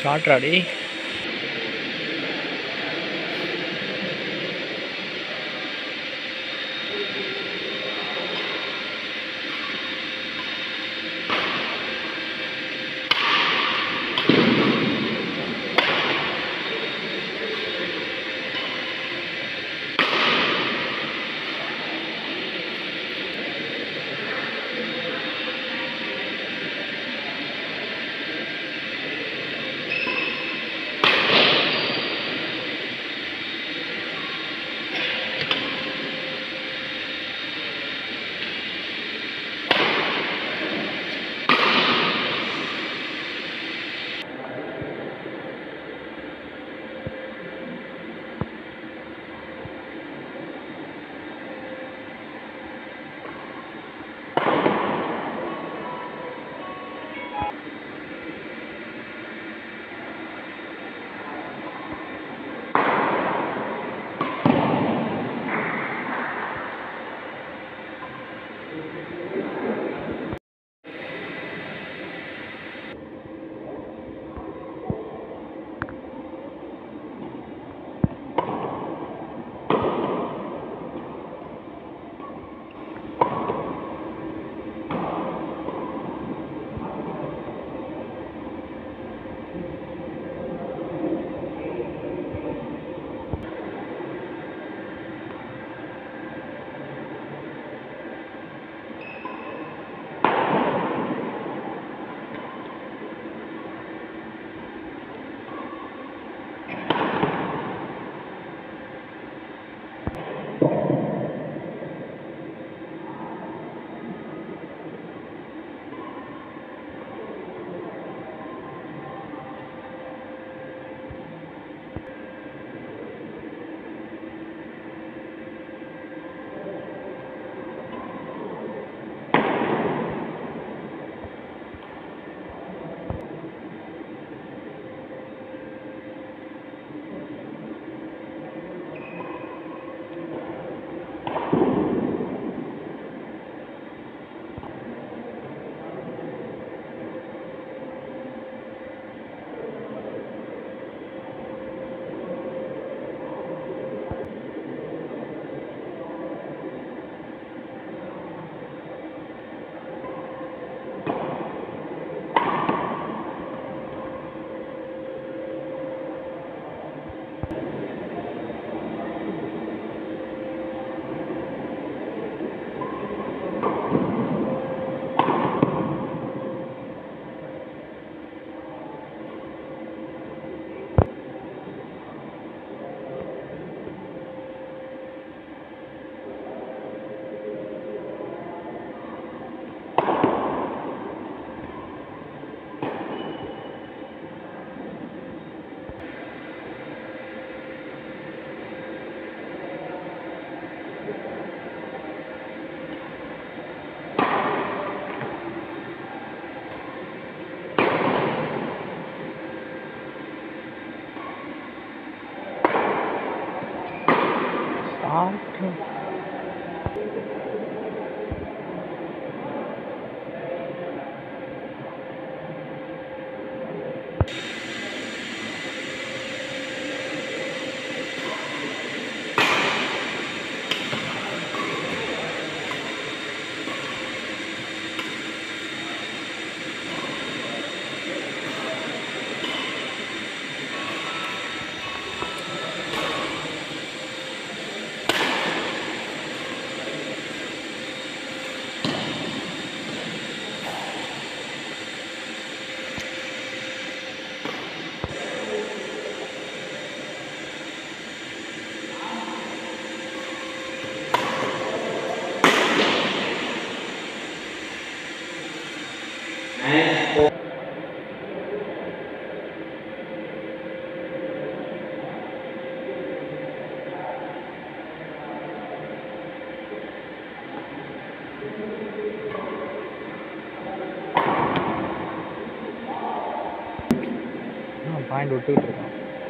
காட்டுறாடி சாப்பிட்டு பாயிண்ட் விட்டுக்கிட்டு இருக்கான்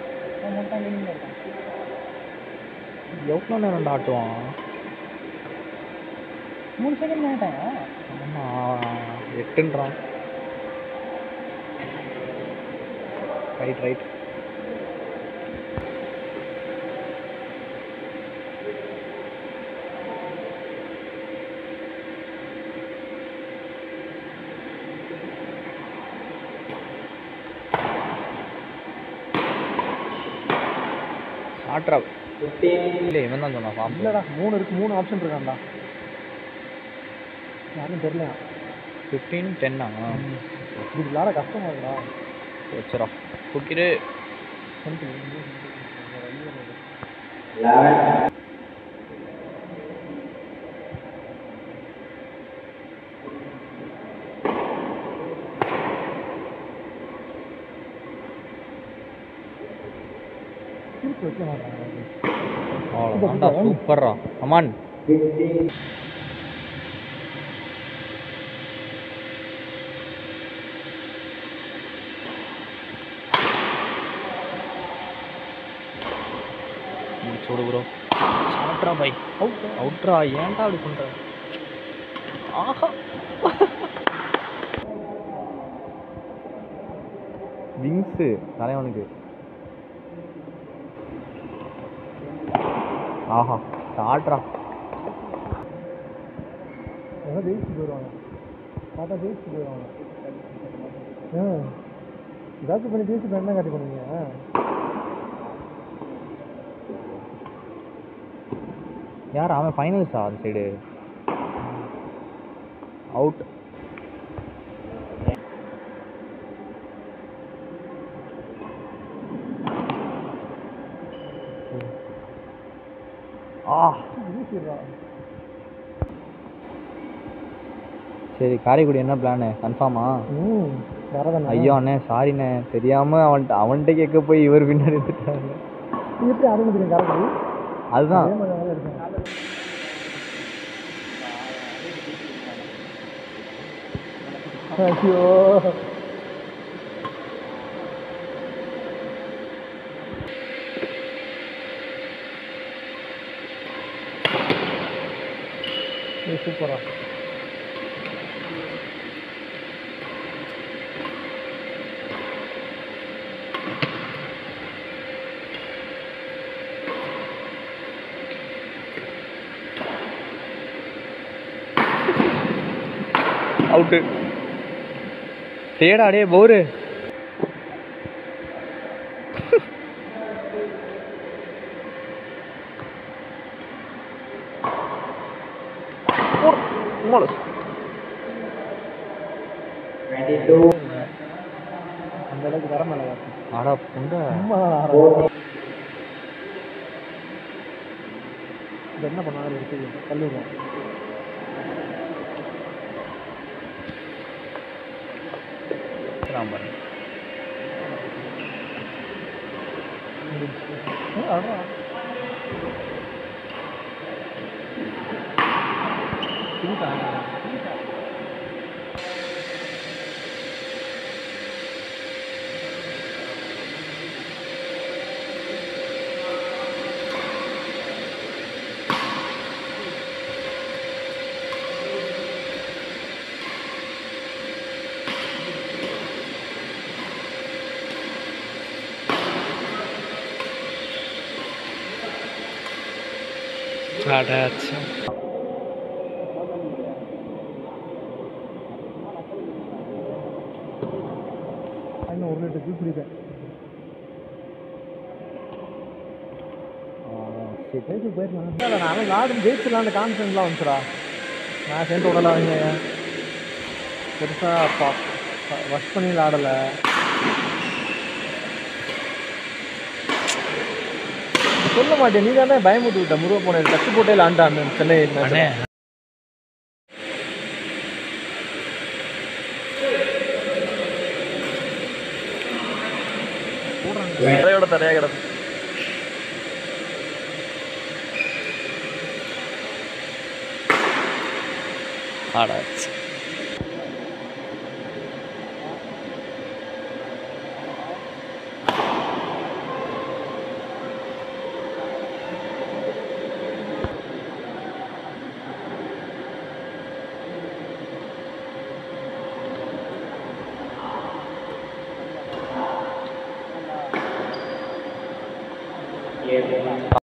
எவ்வளோ நேரம் ஆட்டுவான் மூணு செகண்ட் ஆகிட்டாங்க ஆமாம் எட்டுன்றான் ரைட் ரைட் ஆட்ரா இல்லை இவன் தான் சொன்னான் ஃபார்ம் இல்லைடா மூணு இருக்கு மூணு ஆப்ஷன் இருக்கான்டா யாரும் தெரியல ஃபிஃப்டீன் டென்னா இது விளாட கஷ்டமா இருக்குடா வச்சுரா குக்கிரு திருப்பி வைக்க மாட்டாங்க அவ்வளோதான்டா சூப்பர்ரா அமான் சூடு ப்ரோ சாட்ரா பை அவுட் அவுட்ரா ஏன்டா அப்படி பண்ற ஆஹா விங்ஸு தலைவனுக்கு ஆஹா சாட்ரா எல்லாம் ஜெயிச்சு போயிடுவாங்க பார்த்தா ஜெயிச்சு போயிடுவாங்க ஆ ஏதாச்சும் பண்ணி ஜெயிச்சு என்ன காட்டி பண்ணுவீங்க யார் அவன் ஃபைனல்ஸா அந்த சைடு அவுட் ஆ வீசிடுறா சரி காரைக்குடி என்ன பிளானு கன்ஃபார்மா ம் வரதானே ஐயோ அண்ணே சாரிண்ணே தெரியாம அவன்கிட்ட அவன்கிட்ட கேட்க போய் இவர் பின்னாடி எடுத்துட்டாங்க நீ எப்படி ஆரம்பிக்கிறீங்க காரக்குடி அதுதான் அதே மாதிரி வேலை இருக்கும் ஐயோ ஏய், சூப்பரா அவுட்டு தேடா டே போரு அந்த அளவுக்கு வர மாட்டேங்க அடா புண்ட சும்மா இது என்ன பண்ணாலும் இருக்கு தள்ளிடுவோம் பாரு அதான் அட அச்சா இன்னும் ஒரு லிட்டர் ஜூஸ் குடிப்பேன் ஜெயிச்சு போயிருக்கலாம் இல்லை நான் விளாடும் ஜெயிச்சிடலான்னு கான்ஃபிடென்ட்லாம் வந்துச்சுடா நான் சேர்ந்து விடல அவங்க பெருசாக பா வஷ் பண்ணி விளாடலை சொல்ல மாட்டேன் நீ தானே பயமுட்டு விட்ட முருக போன டச்சு போட்டே விளாண்டான்னு சென்னை அண்ணே தரையோட தரையாக கிடக்கு அட அச்சா